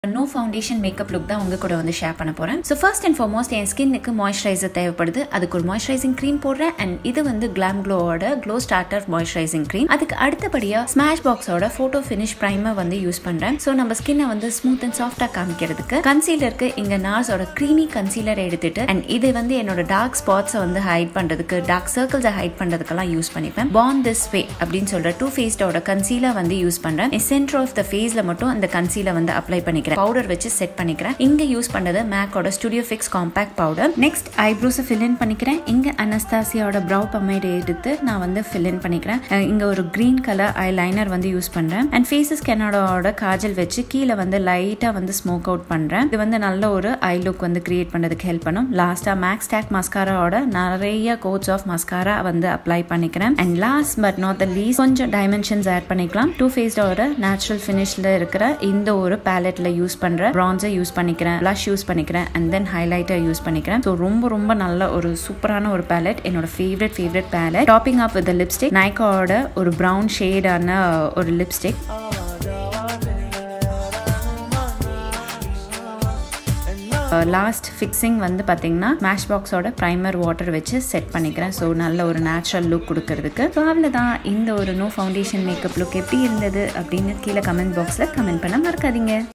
no foundation makeup look தான் உங்க கூட வந்து ஷேர் பண்ண போறேன் ஸோ ஃபர்ஸ்ட் அண்ட் ஃபார்மோஸ்ட் என் ஸ்கின்னுக்கு மாய்ஸ்சரைசர் தேவைப்படுது அதுக்கு ஒரு மாய்ஸ்சரைசிங் க்ரீம் போடுறேன் அண்ட் இது வந்து கிளாம் க்ளோவோட க்ளோ ஸ்டார்டர் மாய்ஸ்சரைசிங் க்ரீம் அதுக்கு அடுத்தபடியா ஸ்மாஷ் பாக்ஸோட ஃபோட்டோ ஃபினிஷ் ப்ரைமர் வந்து யூஸ் பண்றேன் ஸோ நம்ம ஸ்கின்னை வந்து ஸ்மூத் அண்ட் சாஃப்டா காமிக்கிறதுக்கு கன்சீலருக்கு இங்க நார்ஸோட க்ரீமி கன்சீலர் எடுத்துட்டு அண்ட் இது வந்து என்னோட டார்க் ஸ்பாட்ஸை வந்து ஹைட் பண்றதுக்கு டார்க் சர்க்கிள்ஸை ஹைட் பண்றதுக்கெல்லாம் யூஸ் பண்ணிப்பேன் பான் திஸ் வே அப்படின்னு சொல்ற டூ ஃபேஸ்டோட கன்சீலர் வந்து யூஸ் பண்றேன் சென்டர் ஆஃப் த ஃபேஸ்ல மட்டும் அந்த கன்சீலர் வந்து அப்ளை பண்ணிக்கிறேன் பவுடர் வச்சு செட் பண்ணிக்கிறேன் இங்க யூஸ் பண்ணது மேக்கோட studio fix compact powder next ஐப்ரோஸை ஃபில் இன் பண்ணிக்கிறேன் இங்க அனஸ்தாசியாவோட ப்ரௌ பமைட் எடுத்து நான் வந்து ஃபில் இன் பண்ணிக்கிறேன் அஹ் இங்க ஒரு கிரீன் கலர் ஐ லைனர் வந்து யூஸ் பண்றேன் அண்ட் ஃபேஸஸ் கெனடாவோட காஜல் வச்சு கீழே வந்து லைட்டா வந்து ஸ்மோக் அவுட் பண்றேன் இது வந்து நல்ல ஒரு ஐ லுக் வந்து கிரியேட் பண்றதுக்கு ஹெல்ப் பண்ணும் லாஸ்டா மேக்ஸ் டேக் மஸ்காராவோட நிறைய கோட்ஸ் ஆஃப் மஸ்காரா வந்து அப்ளை பண்ணிக்கிறேன் and last but not the least கொஞ்சம் டைமென்ஷன்ஸ் ஆட் பண்ணிக்கலாம் டூ ஃபேஸ்டோட நேச்சுரல் ஃபினிஷ்ல இருக்கிற இந்த ஒரு பேலட்ல யூஸ் பண்ற பிரான்ஸை யூஸ் பண்ணிக்கிறேன் ப்ளஷ் யூஸ் பண்ணிக்கிறேன் அண்ட் தென் ஹைலைட்டர் யூஸ் பண்ணிக்கிறேன் ஸோ ரொம்ப ரொம்ப நல்ல ஒரு சூப்பரான ஒரு பேலட் என்னோட favourite favourite palette topping up with lipstick நைக்காவோட ஒரு ப்ரௌன் ஷேடான ஒரு லிப்ஸ்டிக் லாஸ்ட் ஃபிக்ஸிங் வந்து பார்த்தீங்கன்னா மேஷ் பாக்ஸோட ப்ரைமர் வாட்டர் வச்சு செட் பண்ணிக்கிறேன் ஸோ நல்ல ஒரு நேச்சுரல் லுக் கொடுக்கறதுக்கு ஸோ அவ்வளோதான் இந்த ஒரு நோ ஃபவுண்டேஷன் மேக்கப் லுக் எப்படி இருந்தது அப்படின்னு கீழே கமெண்ட் பாக்ஸில் கமெண்ட் பண்ண மறக்காதீங்க